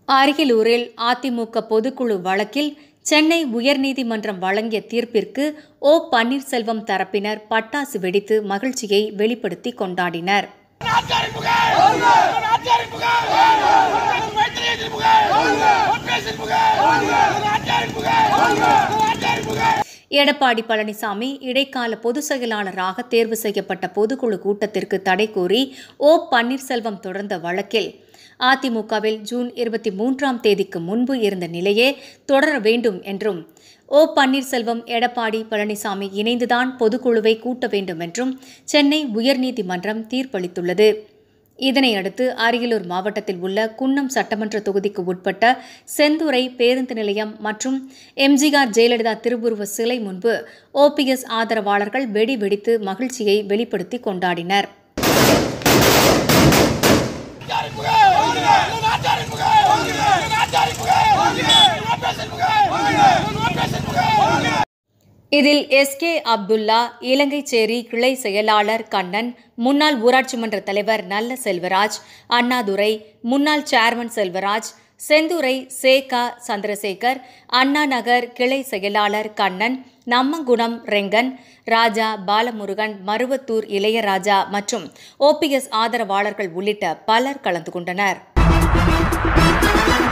அரியலூரில் அதிமுக பொதுக்குழு வழக்கில் சென்னை உயர்நீதிமன்றம் வழங்கிய தீர்ப்பிற்கு ஓ பன்னீர்செல்வம் தரப்பினர் பட்டாசு வெடித்து மகிழ்ச்சியை வெளிப்படுத்தி கொண்டாடினர் ஆச்சாரின் புகழ் ஆச்சாரின் புகழ் மைத்திரியத்தின் புகழ் பேசின் புகழ் ஆச்சாரின் புகழ் ஆச்சாரின் புகழ் எடப்பாடி பழனிசாமி இடைக்கால பொதுச் செயலாளராக தேர்வு செய்யப்பட்ட பொதுக்குழு கூட்டத்திற்கு தடை கோரி ஓ பன்னீர்செல்வம் தொடர்ந்த வழக்கில் அதிமுகவில் ஜூன் இருபத்தி மூன்றாம் தேதிக்கு முன்பு இருந்த நிலையே தொடர வேண்டும் என்றும் ஓ பன்னீர்செல்வம் எடப்பாடி பழனிசாமி இணைந்துதான் பொதுக்குழுவை கூட்ட வேண்டும் என்றும் சென்னை உயர்நீதிமன்றம் தீர்ப்பளித்துள்ளது இதனையடுத்து அரியலூர் மாவட்டத்தில் உள்ள குன்னம் சட்டமன்ற தொகுதிக்கு உட்பட்ட செந்துறை பேருந்து நிலையம் மற்றும் எம்ஜிஆர் ஜெயலலிதா திருவுருவ சிலை முன்பு ஓபிஎஸ் ஆதரவாளர்கள் வெடி வெடித்து மகிழ்ச்சியை வெளிப்படுத்தி கொண்டாடினர் ஆச்சாரின் புகழ் ஆச்சாரின் புகழ் ஆச்சாரின் புகழ் பேசின் புகழ் பேசின் புகழ் இதில் எஸ் கே அப்துல்லா இலங்கைச்சேரி கிளை செயலாளர் கண்ணன் முன்னாள் ஊராட்சி மன்ற தலைவர் நல்ல செல்வராஜ் அண்ணாதுரை முன்னாள் சேர்மன் செல்வராஜ் செந்துறை சேகா சந்திரசேகர் அண்ணா நகர் கிளை செயலாளர் கண்ணன் நம்மங்குணம் ரெங்கன் ராஜா பாலமுருகன் மருவத்தூர் இளையராஜா மற்றும் ஓபிஎஸ் ஆதரவாளர்கள் உள்ளிட்ட பலர் கலந்து கொண்டனர்